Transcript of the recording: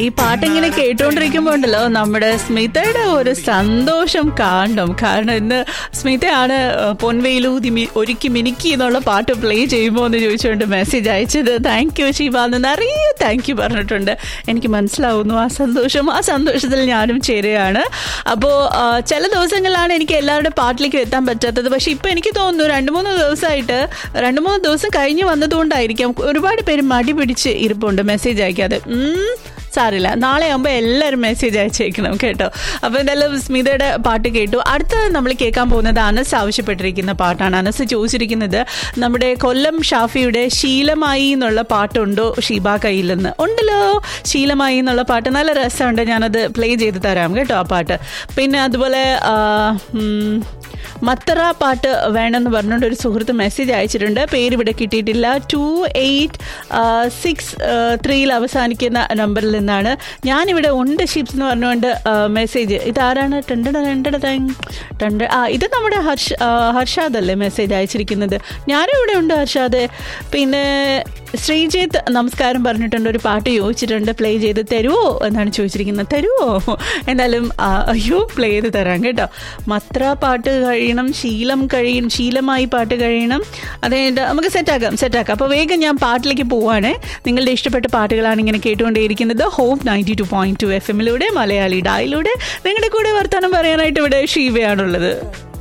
ഈ പാട്ടിങ്ങനെ കേട്ടോണ്ടിരിക്കുമ്പോ ഉണ്ടല്ലോ നമ്മുടെ സ്മിതയുടെ ഒരു സന്തോഷം കാണണം കാരണം ഇന്ന് സ്മിതയാണ് പൊൻവെയിലൂതി മി- ഒരുക്കി മിനുക്കി എന്നുള്ള പാട്ട് പ്ലേ ചെയ്യുമോ എന്ന് ചോദിച്ചുകൊണ്ട് മെസ്സേജ് അയച്ചത് താങ്ക് യു ശിവ എന്ന് നിറയെ താങ്ക് യു പറഞ്ഞിട്ടുണ്ട് എനിക്ക് മനസ്സിലാവുന്നു ആ സന്തോഷം ആ സന്തോഷത്തിൽ ഞാനും ചേരുകയാണ് അപ്പോൾ ചില ദിവസങ്ങളിലാണ് എനിക്ക് എല്ലാവരുടെ പാട്ടിലേക്ക് എത്താൻ പറ്റാത്തത് പക്ഷെ ഇപ്പൊ എനിക്ക് തോന്നുന്നു രണ്ട് മൂന്ന് ദിവസമായിട്ട് രണ്ട് മൂന്ന് ദിവസം കഴിഞ്ഞ് വന്നതുകൊണ്ടായിരിക്കാം ഒരുപാട് പേര് മടി പിടിച്ച് ഇരിപ്പുണ്ട് മെസ്സേജ് അയക്കാതെ ഉം, സാരില്ല നാളെ ആകുമ്പോൾ എല്ലാവരും മെസ്സേജ് അയച്ചേക്കണം കേട്ടോ അപ്പോൾ എന്തായാലും സ്മിതയുടെ പാട്ട് കേട്ടു അടുത്ത നമ്മൾ കേൾക്കാൻ പോകുന്നത് അനസ് ആവശ്യപ്പെട്ടിരിക്കുന്ന പാട്ടാണ് അനസ് ചോദിച്ചിരിക്കുന്നത് നമ്മുടെ കൊല്ലം ഷാഫിയുടെ ശീലമായി എന്നുള്ള പാട്ടുണ്ടോ ഷീബ കയ്യിൽ നിന്ന് ഉണ്ടല്ലോ ശീലമായി എന്നുള്ള പാട്ട് നല്ല രസമുണ്ട് ഞാനത് പ്ലേ ചെയ്ത് തരാം കേട്ടോ ആ പാട്ട് പിന്നെ അതുപോലെ ആ, ഉം, മത്തറ പാട്ട് വേണമെന്ന് പറഞ്ഞുകൊണ്ട് ഒരു സുഹൃത്ത് മെസ്സേജ് അയച്ചിട്ടുണ്ട് പേര് ഇവിടെ കിട്ടിയിട്ടില്ല ടു എയ്റ്റ് സിക്സ് ത്രീയിൽ അവസാനിക്കുന്ന നമ്പറിൽ നിന്നാണ് ഞാനിവിടെ ഉണ്ട് ഷിപ്സ് എന്ന് പറഞ്ഞുകൊണ്ട് മെസ്സേജ് ഇതാരാണ് ടണ്ടട ടണ്ടട ടങ് ടണ്ട ആ ഇത് നമ്മുടെ ഹർഷ ആ, ഹർഷാദ് അല്ലേ മെസ്സേജ് അയച്ചിരിക്കുന്നത് ഞാനും ഇവിടെ ഉണ്ട് ഹർഷാദ് പിന്നെ ശ്രീജിത്ത് നമസ്കാരം പറഞ്ഞിട്ടുണ്ട് ഒരു പാട്ട് ചോദിച്ചിട്ടുണ്ട് പ്ലേ ചെയ്ത് തരുമോ എന്നാണ് ചോദിച്ചിരിക്കുന്നത് തരുമോ എന്തായാലും ആ, അയ്യോ പ്ലേ ചെയ്ത് തരാം കേട്ടോ മത്ര പാട്ട് കഴിയണം ശീലം കഴിയണം ശീലമായി പാട്ട് കഴിയണം അത് കഴിഞ്ഞിട്ട് നമുക്ക് സെറ്റാക്കാം സെറ്റാക്കാം അപ്പോൾ വേഗം ഞാൻ പാട്ടിലേക്ക് പോവാണ് നിങ്ങളുടെ ഇഷ്ടപ്പെട്ട പാട്ടുകളാണ് ഇങ്ങനെ കേട്ടുകൊണ്ടേയിരിക്കുന്നത് home ninety two point two F എമ്മിലൂടെ മലയാളി ഡായിലൂടെ നിങ്ങളുടെ കൂടെ വർത്തമാനം പറയാനായിട്ട് ഇവിടെ ഷീവയാണുള്ളത്